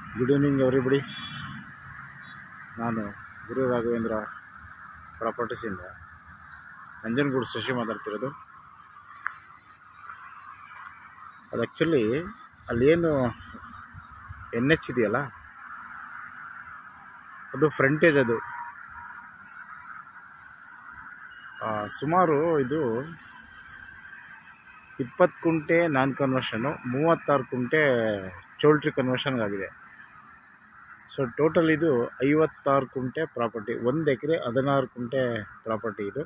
good evening everybody ನಾನು ಗುರು ರಾಘವೇಂದ್ರ ಪ್ರಾಪರ್ಟೀಸಿಂದ ನಂಜನಗೂಡು ಶಶಿ ಮಾತಾಡ್ತಿರೋದು ಅದು ಆ್ಯಕ್ಚುಲಿ ಅಲ್ಲೇನು ಎನ್ ಎಚ್ ಇದೆಯಲ್ಲ ಅದು ಫ್ರಂಟೇಜ್ ಅದು ಆ, ಸುಮಾರು ಇದು ಇಪ್ಪತ್ತು ಕುಂಟೆ ನಾನ್ ಕನ್ವರ್ಷನು ಮೂವತ್ತಾರು ಕುಂಟೆ ಚೌಲ್ಟ್ರಿ ಕನ್ವರ್ಷನ್ಗಾಗಿದೆ ಸೊ ಟೋಟಲ್ ಇದು ಐವತ್ತಾರು ಕುಂಟೆ ಪ್ರಾಪರ್ಟಿ ಒಂದು ಎಕರೆ ಹದಿನಾರು ಕುಂಟೆ ಪ್ರಾಪರ್ಟಿ ಇದು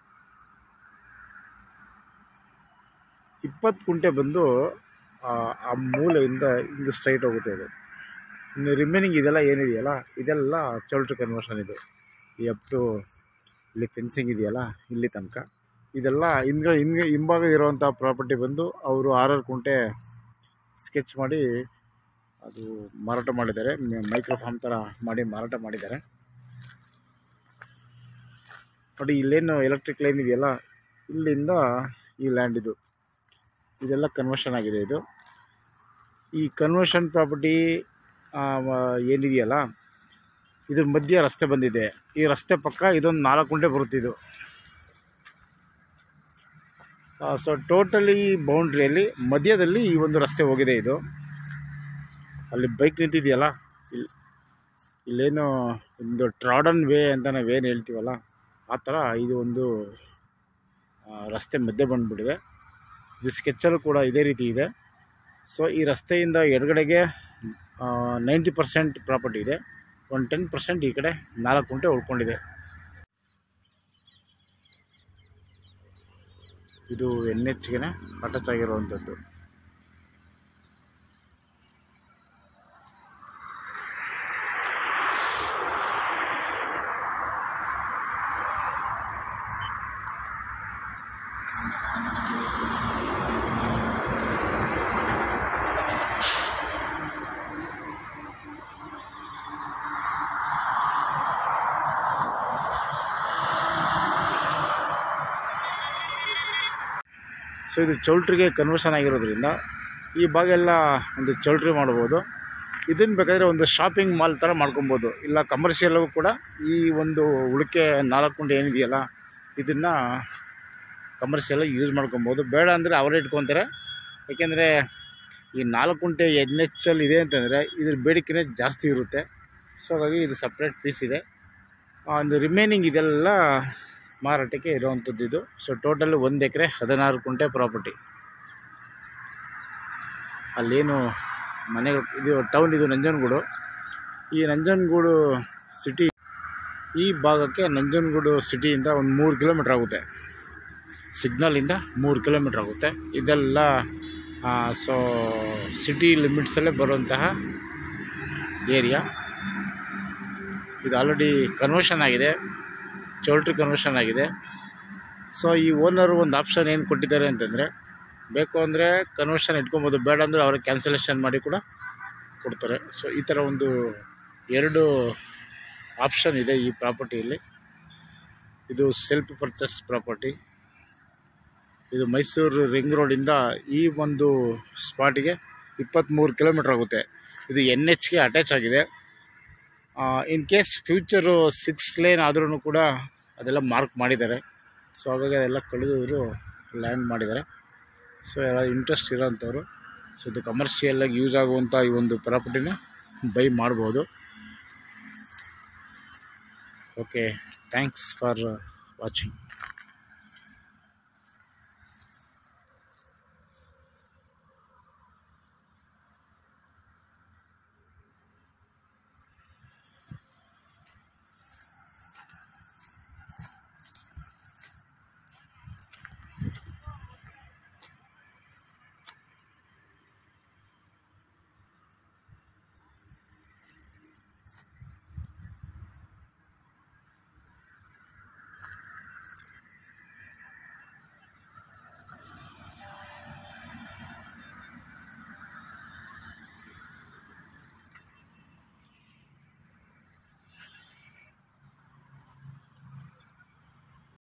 ಇಪ್ಪತ್ತು ಕುಂಟೆ ಬಂದು ಆ ಆ ಮೂಲೆಯಿಂದ ಹಿಂಗೆ ಸ್ಟ್ರೈಟ್ ಹೋಗುತ್ತೆ ಇದು ಇನ್ನು ರಿಮೈನಿಂಗ್ ಇದೆಲ್ಲ ಏನಿದೆಯಲ್ಲ ಇದೆಲ್ಲ ಚೌಲ್ಟ್ರಿ ಕನ್ವರ್ಷನ್ ಇದು ಈ ಅಪ್ ಟು ಇಲ್ಲಿ ಫೆನ್ಸಿಂಗ್ ಇದೆಯಲ್ಲ ಇಲ್ಲಿ ತನಕ ಇದೆಲ್ಲ ಹಿಂದ್ಗಡೆ ಹಿಂಗೆ ಹಿಂಭಾಗ ಇರುವಂಥ ಪ್ರಾಪರ್ಟಿ ಬಂದು ಅವರು ಆರಾರು ಕುಂಟೆ ಸ್ಕೆಚ್ ಮಾಡಿ ಅದು ಮಾರಾಟ ಮಾಡಿದ್ದಾರೆ ಮೈಕ್ರೋ ಫಾರ್ಮ್ ಥರ ಮಾಡಿ ಮಾರಾಟ ಮಾಡಿದ್ದಾರೆ ನೋಡಿ ಇಲ್ಲೇನು ಎಲೆಕ್ಟ್ರಿಕ್ ಲೈನ್ ಇದೆಯಲ್ಲ ಇಲ್ಲಿಂದ ಈ ಲ್ಯಾಂಡ್ ಇದು ಇದೆಲ್ಲ ಕನ್ವರ್ಷನ್ ಆಗಿದೆ ಇದು ಈ ಕನ್ವರ್ಷನ್ ಪ್ರಾಪರ್ಟಿ ಏನಿದೆಯಲ್ಲ ಇದ್ರ ಮಧ್ಯೆ ರಸ್ತೆ ಬಂದಿದೆ ಈ ರಸ್ತೆ ಪಕ್ಕ ಇದೊಂದು ನಾಲ್ಕು ಕುಂಟೆ ಬರುತ್ತಿದ್ದು ಸೊ ಟೋಟಲಿ ಬೌಂಡ್ರಿಯಲ್ಲಿ ಮಧ್ಯದಲ್ಲಿ ಈ ಒಂದು ರಸ್ತೆ ಹೋಗಿದೆ ಇದು ಅಲ್ಲಿ ಬೈಕ್ ನಿಂತಿದೆಯಲ್ಲ ಇಲ್ಲಿ ಇಲ್ಲೇನು ಒಂದು ಟ್ರಾಡನ್ ವೇ ಅಂತ ನಾವೇನು ಹೇಳ್ತೀವಲ್ಲ ಆ ಥರ ಇದು ಒಂದು ಆ, ರಸ್ತೆ ಮಧ್ಯೆ ಬಂದುಬಿಟ್ಟಿದೆ ಇದು ಸ್ಕೆಚ್ಚಲ್ಲೂ ಕೂಡ ಇದೇ ರೀತಿ ಇದೆ ಸೊ ಈ ರಸ್ತೆಯಿಂದ ಎಡಗಡೆಗೆ ನೈಂಟಿ ಪರ್ಸೆಂಟ್ ಪ್ರಾಪರ್ಟಿ ಇದೆ ಒಂದು ಟೆನ್ ಪರ್ಸೆಂಟ್ ಈ ಕಡೆ ನಾಲ್ಕು ಕುಂಟೆ ಉಳ್ಕೊಂಡಿದೆ ಇದು ಎನ್ ಎಚ್ಗೆ ಅಟ್ಯಾಚ್ ಆಗಿರುವಂಥದ್ದು ಸೊ ಇದು ಚೌಲ್ಟ್ರಿಗೆ ಕನ್ವರ್ಷನ್ ಆಗಿರೋದ್ರಿಂದ ಈ ಭಾಗ ಎಲ್ಲ ಒಂದು ಚೌಲ್ಟ್ರಿ ಮಾಡ್ಬೋದು ಇದನ್ನು ಬೇಕಾದರೆ ಒಂದು ಶಾಪಿಂಗ್ ಮಾಲ್ ಥರ ಮಾಡ್ಕೊಬೋದು ಇಲ್ಲ ಕಮರ್ಷಿಯಲ್ಗೂ ಕೂಡ ಈ ಒಂದು ಉಳಿಕೆ ನಾಲ್ಕು ಕುಂಟೆ ಏನಿದೆಯಲ್ಲ ಇದನ್ನು ಕಮರ್ಷಿಯಲಾಗಿ ಯೂಸ್ ಮಾಡ್ಕೊಬೋದು ಬೇಡ ಅಂದರೆ ಅವರೇ ಇಟ್ಕೊತಾರೆ ಯಾಕೆಂದರೆ ಈ ನಾಲ್ಕು ಕುಂಟೆ ಎನ್ ಎಚ್ ಎಲ್ ಇದೆ ಅಂತಂದರೆ ಇದ್ರ ಬೇಡಿಕೆನೇ ಜಾಸ್ತಿ ಇರುತ್ತೆ ಸೊ ಹಾಗಾಗಿ ಇದು ಸಪ್ರೇಟ್ ಪೀಸ್ ಇದೆ ಆ, ಒಂದು ರಿಮೈನಿಂಗ್ ಇದೆಲ್ಲ ಮಾರಾಟಕ್ಕೆ ಇರುವಂಥದ್ದು ಇದು ಸೊ ಟೋಟಲ್ ಒಂದು ಎಕರೆ ಹದಿನಾರು ಕುಂಟೆ ಪ್ರಾಪರ್ಟಿ ಅಲ್ಲೇನು ಮನೆಗಳು ಇದು ಟೌನ್ ಇದು ನಂಜನಗೂಡು ಈ ನಂಜನಗೂಡು ಸಿಟಿ ಈ ಭಾಗಕ್ಕೆ ನಂಜನಗೂಡು ಸಿಟಿಯಿಂದ ಒಂದು ಮೂರು ಕಿಲೋಮೀಟ್ರ್ ಆಗುತ್ತೆ ಸಿಗ್ನಲಿಂದ ಮೂರು ಕಿಲೋಮೀಟ್ರ್ ಆಗುತ್ತೆ ಇದೆಲ್ಲ ಸೊ ಸಿಟಿ ಲಿಮಿಟ್ಸಲ್ಲೇ ಬರುವಂತಹ ಏರಿಯಾ ಇದು ಆಲ್ರೆಡಿ ಕನ್ವರ್ಷನ್ ಆಗಿದೆ ಚೌಲ್ಟ್ರಿ ಕನ್ವರ್ಷನ್ ಆಗಿದೆ ಸೊ ಈ ಓನರು ಒಂದು ಆಪ್ಷನ್ ಏನು ಕೊಟ್ಟಿದ್ದಾರೆ ಅಂತಂದರೆ ಬೇಕು ಅಂದರೆ ಕನ್ವರ್ಷನ್ ಇಟ್ಕೊಬೋದು ಬೇಡ ಅಂದರೆ ಅವ್ರಿಗೆ ಕ್ಯಾನ್ಸಲೇಷನ್ ಮಾಡಿ ಕೂಡ ಕೊಡ್ತಾರೆ ಸೊ ಈ ಥರ ಒಂದು ಎರಡು ಆಪ್ಷನ್ ಇದೆ ಈ ಪ್ರಾಪರ್ಟಿಯಲ್ಲಿ ಇದು ಸೆಲ್ಫ್ ಪರ್ಚೇಸ್ ಪ್ರಾಪರ್ಟಿ ಇದು ಮೈಸೂರು ರಿಂಗ್ ರೋಡಿಂದ ಈ ಒಂದು ಸ್ಪಾಟಿಗೆ ಇಪ್ಪತ್ತ್ಮೂರು ಕಿಲೋಮೀಟ್ರ್ ಆಗುತ್ತೆ ಇದು ಎನ್ ಎಚ್ಗೆ ಅಟ್ಯಾಚ್ ಆಗಿದೆ in case future six lane ಆದ್ರೂ ಕೂಡ ಅದೆಲ್ಲ ಮಾರ್ಕ್ ಮಾಡಿದ್ದಾರೆ ಸೊ ಹಾಗಾಗಿ ಅದೆಲ್ಲ ಕಳೆದವರು ಲ್ಯಾಂಡ್ ಮಾಡಿದ್ದಾರೆ ಸೊ ಯಾರು ಇಂಟ್ರೆಸ್ಟ್ ಇರೋಂಥವ್ರು ಸೊ ಇದು ಕಮರ್ಷಿಯಲಾಗಿ ಯೂಸ್ ಆಗುವಂಥ ಈ ಒಂದು ಪ್ರಾಪರ್ಟಿನ ಬೈ ಮಾಡ್ಬೋದು ಓಕೆ ಥ್ಯಾಂಕ್ಸ್ ಫಾರ್ ವಾಚಿಂಗ್